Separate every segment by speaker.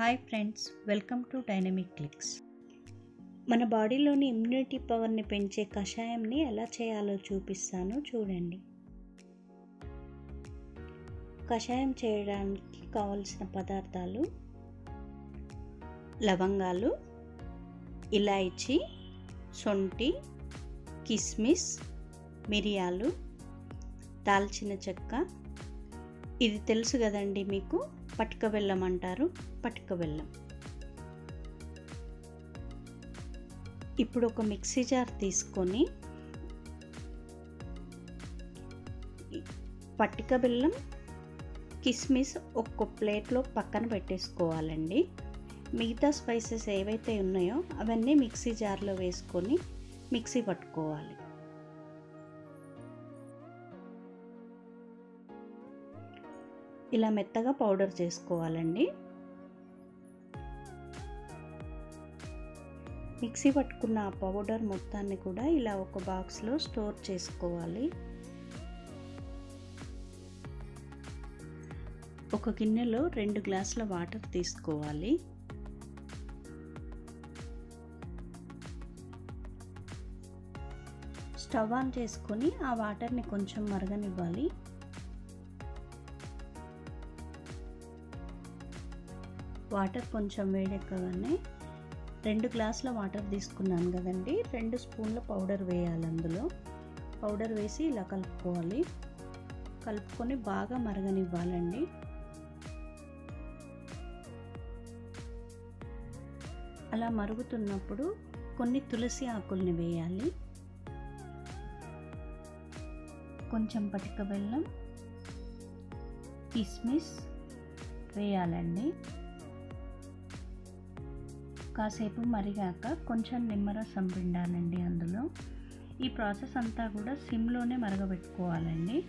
Speaker 1: hi friends welcome to dynamic clicks మన బాడీలోని immunity పవర్ని పెంచే కషాయంని ఎలా చేయాలో చూపిస్తాను చూడండి కషాయం చేయడానికి కావలసిన పదార్థాలు లవంగాలు ఇలాయచి సొంటి కిస్మిస్ మిరియాలు దాల్చిన చెక్క ఇది తెలుసు కదండి మీకు పటిక బెల్లం అంటారు పటిక బెల్లం ఇప్పుడు ఒక మిక్సీ జార్ తీసుకొని పటిక బెల్లం కిస్మిస్ ఒక్క ప్లేట్లో పక్కన పెట్టేసుకోవాలండి మిగతా స్పైసెస్ ఏవైతే ఉన్నాయో అవన్నీ మిక్సీ జార్లో వేసుకొని మిక్సీ పట్టుకోవాలి ఇలా మెత్తగా పౌడర్ చేసుకోవాలండి మిక్సీ పట్టుకున్న ఆ పౌడర్ మొత్తాన్ని కూడా ఇలా ఒక బాక్స్లో స్టోర్ చేసుకోవాలి ఒక గిన్నెలో రెండు గ్లాసుల వాటర్ తీసుకోవాలి స్టవ్ ఆన్ చేసుకొని ఆ వాటర్ని కొంచెం మరగనివ్వాలి వాటర్ కొంచెం వేడెక్కగానే రెండు గ్లాసుల వాటర్ తీసుకున్నాను కదండి రెండు స్పూన్ల పౌడర్ వేయాలి అందులో పౌడర్ వేసి ఇలా కలుపుకోవాలి కలుపుకొని బాగా మరగనివ్వాలండి అలా మరుగుతున్నప్పుడు కొన్ని తులసి ఆకుల్ని వేయాలి కొంచెం పటిక బెల్లం కిస్మిస్ వేయాలండి కాసేపు మరిగాక కొంచెం నిమ్మరసం పిండాలండి అందులో ఈ ప్రాసెస్ అంతా కూడా సిమ్లోనే మరగబెట్టుకోవాలండి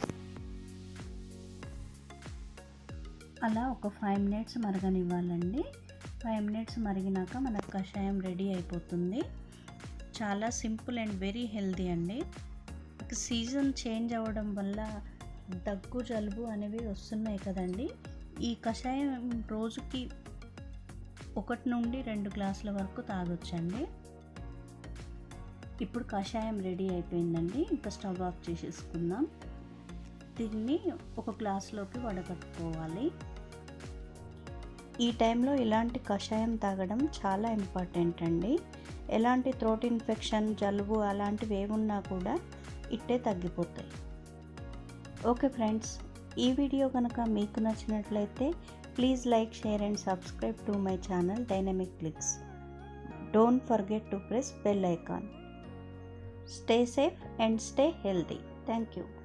Speaker 1: అలా ఒక ఫైవ్ మినిట్స్ మరగనివ్వాలండి ఫైవ్ మినిట్స్ మరిగినాక మనకు కషాయం రెడీ అయిపోతుంది చాలా సింపుల్ అండ్ వెరీ హెల్తీ అండి సీజన్ చేంజ్ అవ్వడం వల్ల దగ్గు జలుబు అనేవి వస్తున్నాయి కదండి ఈ కషాయం రోజుకి ఒకటి నుండి రెండు గ్లాసుల వరకు తాగొచ్చండి ఇప్పుడు కషాయం రెడీ అయిపోయిందండి ఇంకా స్టవ్ ఆఫ్ చేసేసుకుందాం దీన్ని ఒక గ్లాసులోకి వడగట్టుకోవాలి ఈ టైంలో ఇలాంటి కషాయం తాగడం చాలా ఇంపార్టెంట్ అండి ఎలాంటి థ్రోట్ ఇన్ఫెక్షన్ జలుబు అలాంటివి ఏమున్నా కూడా ఇట్టే తగ్గిపోతాయి ఓకే ఫ్రెండ్స్ ఈ వీడియో కనుక మీకు నచ్చినట్లయితే please like share and subscribe to my channel dynamic clicks don't forget to press bell icon stay safe and stay healthy thank you